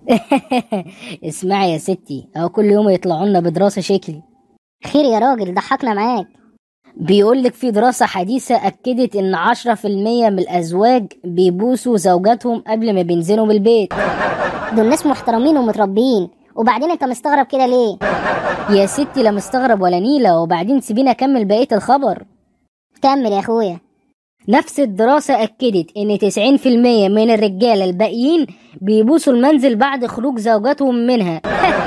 اسمعي يا ستي اهو كل يوم يطلعوا لنا بدراسة شكل خير يا راجل ضحكنا معاك بيقول لك في دراسة حديثة أكدت إن 10% من الأزواج بيبوسوا زوجاتهم قبل ما بينزلوا من البيت دول ناس محترمين ومتربيين وبعدين انت مستغرب كده ليه يا ستي لا مستغرب ولا نيلة وبعدين سيبيني أكمل بقية الخبر كمل يا اخويا نفس الدراسة أكدت إن 90% من الرجالة الباقيين بيبوسوا المنزل بعد خروج زوجاتهم منها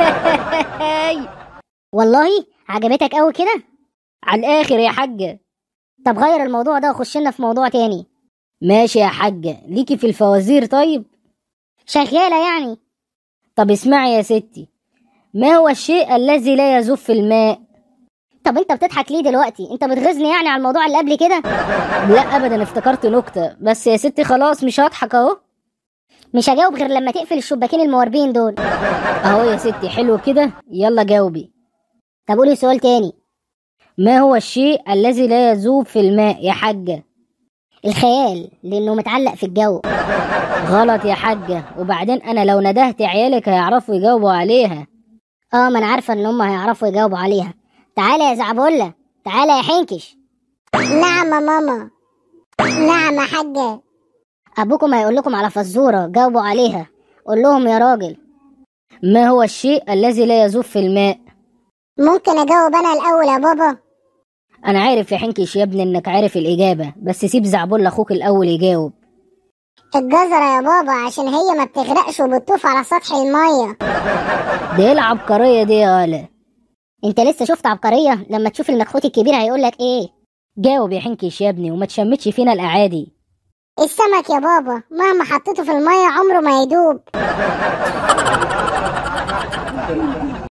والله عجبتك قوي كده على الآخر يا حاجة طب غير الموضوع ده وخش لنا في موضوع تاني ماشي يا حاجة ليكي في الفوازير طيب شغالة يعني طب اسمعي يا ستي ما هو الشيء الذي لا يذوب في الماء طب انت بتضحك ليه دلوقتي انت بتغيظني يعني على الموضوع اللي قبل كده لا أبدا افتكرت نكتة بس يا ستي خلاص مش هضحك أهو مش هجاوب غير لما تقفل الشباكين المواربين دول أهو يا ستي حلو كده يلا جاوبي طب قولي سؤال تاني ما هو الشيء الذي لا يذوب في الماء يا حاجة الخيال لانه متعلق في الجو غلط يا حاجة وبعدين أنا لو ندهت عيالك هيعرفوا يجاوبوا عليها اه ما انا عارفه ان هم هيعرفوا يجاوبوا عليها تعالى يا زعبولة تعالى يا حنكش نعم يا ماما نعم يا حاجة ابوكم هيقول لكم على فزوره جاوبوا عليها قول لهم يا راجل ما هو الشيء الذي لا يذوب في الماء ممكن أجاوب أنا الأول يا بابا أنا عارف يا حنكش يا ابني إنك عارف الإجابة بس سيب زعبول أخوك الأول يجاوب الجزرة يا بابا عشان هي ما بتغرقش وبتطوف على سطح المية دي إيه العبقرية دي يا ولا انت لسه شفت عبقريه لما تشوف المكحوت الكبير هيقول لك ايه جاوب يا حنكش يا ابني وما تشمتش فينا الأعادي السمك يا بابا مهما حطيته في المية عمره ما يدوب